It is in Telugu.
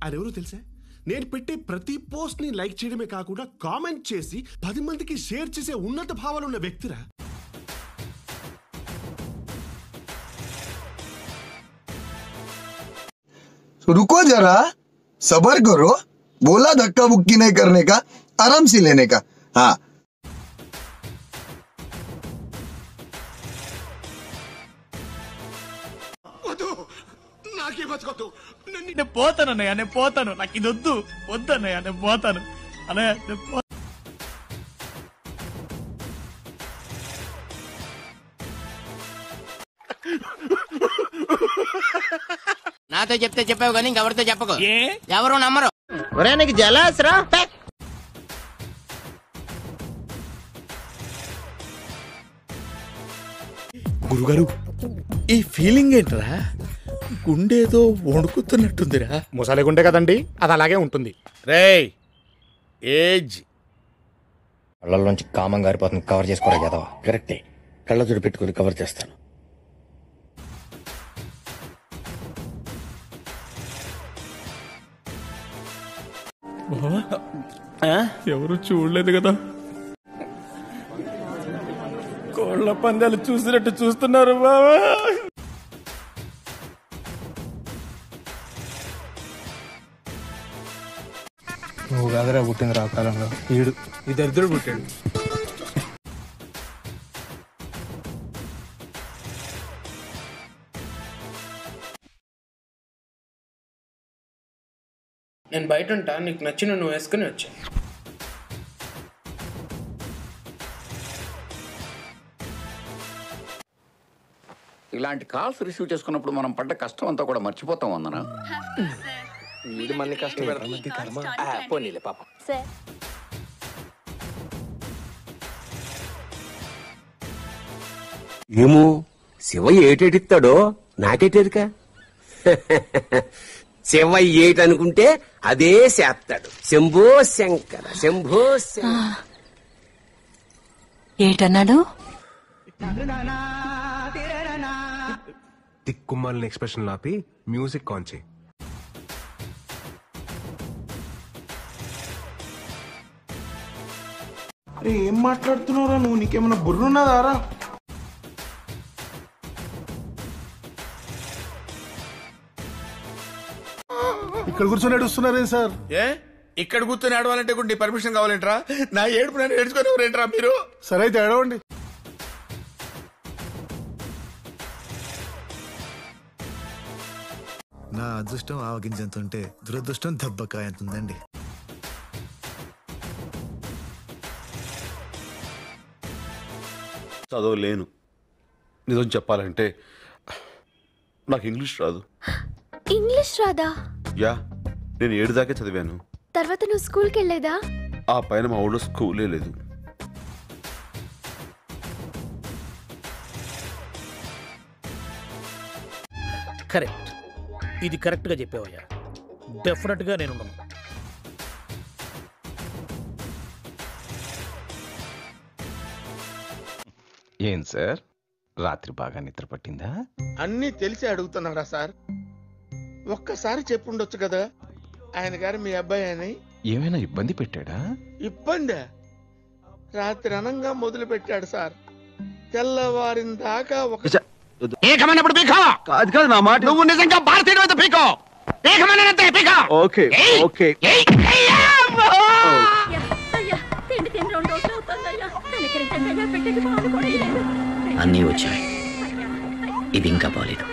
ఆయన ఎవరో తెలుసా నేను పెట్టే ప్రతి పోస్ట్ ని లైక్ చేయడమే కాకుండా కామెంట్ చేసి పది మందికి షేర్ చేసే ఉన్నత భావాలు ఉన్న వ్యక్తిరా तो रुको जरा सबर करो बोला धक्का बुक्की नहीं करने का आराम से लेने का हाँ వద్దు నాకే బతకొద్దు నన్ను నేను పోతాను అన్నయ్య నేను పోతాను నాకు ఇది వద్దు వద్దు అన్నయ్య నేను పోతాను అన్నయ్య నేను పో- నాతో చెప్తే చెప్పావు కానీ ఇంకెవరితో చెప్పకు ఏ ఎవరు నమ్మరు ఒరే నీకు జలాసరా గురుగారు ఈ ఫీలింగ్ ఏంట్రా గుండేదో వణుకుతున్నట్టుందిరా ముసలి గుండె కదండి అది అలాగే ఉంటుంది రేయ్ ఏజ్ కళ్ళల్లోంచి కామం గారిపోతుంది కవర్ చేసుకోరా కదా కరెక్టే కళ్ళజోడు పెట్టుకుని కవర్ చేస్తాను ఎవరు చూడలేదు కదా కోళ్ళ పందాలు చూసినట్టు చూస్తున్నారు బాబా నువ్వు కాదరా పుట్టింది రా కాలంలో ఈడు ఈ దరిద్రుడు పుట్టాడు నేను బయట ఉంటా నీకు నచ్చిన నువ్వు వేసుకుని వచ్చా ఇలాంటి కాల్స్ రిసీవ్ చేసుకున్నప్పుడు మనం పడ్డ కష్టం అంతా కూడా మర్చిపోతాం వందన వీడు మళ్ళీ కష్టపడతాడు పోనీలే పాపం ఏమో శివ ఏటేటిస్తాడో నాకేటెరుక శివ ఏటనుకుంటే అదే చేస్తాడు శంభో శంకర శంభో శంకర ఏటన్నాడు తిక్కుమాలిన ఎక్స్ప్రెషన్ ఆపి మ్యూజిక్ ఆన్ చేయి ఏం మాట్లాడుతున్నావురా నువ్వు నీకేమైనా బుర్రున్నదారా ఇక్కడ కూర్చొని నడుస్తున్నారే సార్ ఏ ఇక్కడ కూర్చొని ఆడవాలంటే కూడా నీ పర్మిషన్ కావాలంటరా నా ఏడుపు నేను ఏడ్చుకొని ఎవరేంట్రా మీరు సరే అయితే ఏడవండి నా అదృష్టం ఆవగింజంత ఉంటే దురదృష్టం దెబ్బకాయ ఎంత ఉందండి చదవలేను నిజం చెప్పాలంటే నాకు ఇంగ్లీష్ రాదు ఇంగ్లీష్ రాదా యా నేను ఏడు దాకే చదివాను తర్వాత నువ్వు స్కూల్కి వెళ్ళేదా ఆ పైన మా ఊళ్ళో స్కూలే లేదు కరెక్ట్ ఇది కరెక్ట్ గా చెప్పావయ్యా డెఫినెట్ గా నేను ఉండను ఏం సార్ రాత్రి బాగా నిద్ర పట్టిందా అన్నీ తెలిసి అడుగుతున్నారా సార్ ఒక్కసారి చెప్పుండొచ్చు కదా ఆయన గారు మీ అబ్బాయి అని ఏమైనా ఇబ్బంది పెట్టాడా ఇబ్బంది రాత్రి అనంగా మొదలు పెట్టాడు సార్ తెల్లవారిన దాకా ఒక ఏకమైనప్పుడు పీకో కాదు కాదు నా మాట నువ్వు నిజంగా భారతీయుడు అయితే పీకో ఏకమైనంతే పీకో ఓకే ఓకే ఏయ్, ఏయ్, అమ్మో! అన్నీ వచ్చాయి ఇది ఇంకా బాలేదు